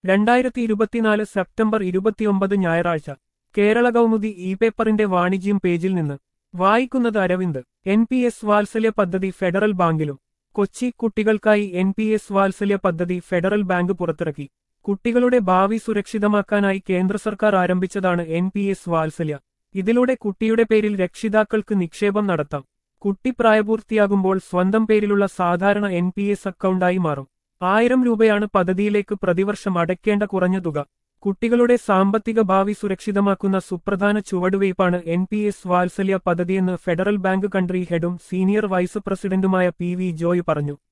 രണ്ടായിരത്തി ഇരുപത്തിനാല് സെപ്റ്റംബർ ഇരുപത്തിയൊമ്പത് ഞായറാഴ്ച കേരള കൗമുദി ഇ പേപ്പറിന്റെ വാണിജ്യം പേജിൽ നിന്ന് വായിക്കുന്നത് അരവിന്ദ് എൻ പി എസ് വാത്സല്യ പദ്ധതി ഫെഡറൽ ബാങ്കിലും കൊച്ചി കുട്ടികൾക്കായി എൻ പി എസ് വാത്സല്യ പദ്ധതി ഫെഡറൽ ബാങ്ക് പുറത്തിറക്കി കുട്ടികളുടെ ഭാവി സുരക്ഷിതമാക്കാനായി കേന്ദ്ര സർക്കാർ ആരംഭിച്ചതാണ് എൻ പി എസ് വാത്സല്യ ഇതിലൂടെ കുട്ടിയുടെ പേരിൽ രക്ഷിതാക്കൾക്ക് നിക്ഷേപം നടത്താം കുട്ടി പ്രായപൂർത്തിയാകുമ്പോൾ സ്വന്തം പേരിലുള്ള സാധാരണ എൻ പി എസ് അക്കൗണ്ടായി മാറും ആയിരം രൂപയാണ് പദ്ധതിയിലേക്ക് പ്രതിവർഷം അടയ്ക്കേണ്ട കുറഞ്ഞ തുക കുട്ടികളുടെ സാമ്പത്തിക ഭാവി സുരക്ഷിതമാക്കുന്ന സുപ്രധാന ചുവടുവയ്പ്പാണ് എൻ പി എസ് വാത്സല്യ പദ്ധതിയെന്ന് ഫെഡറൽ ബാങ്ക് കൺട്രി ഹെഡും സീനിയർ വൈസ് പ്രസിഡന്റുമായ പി വി ജോയ് പറഞ്ഞു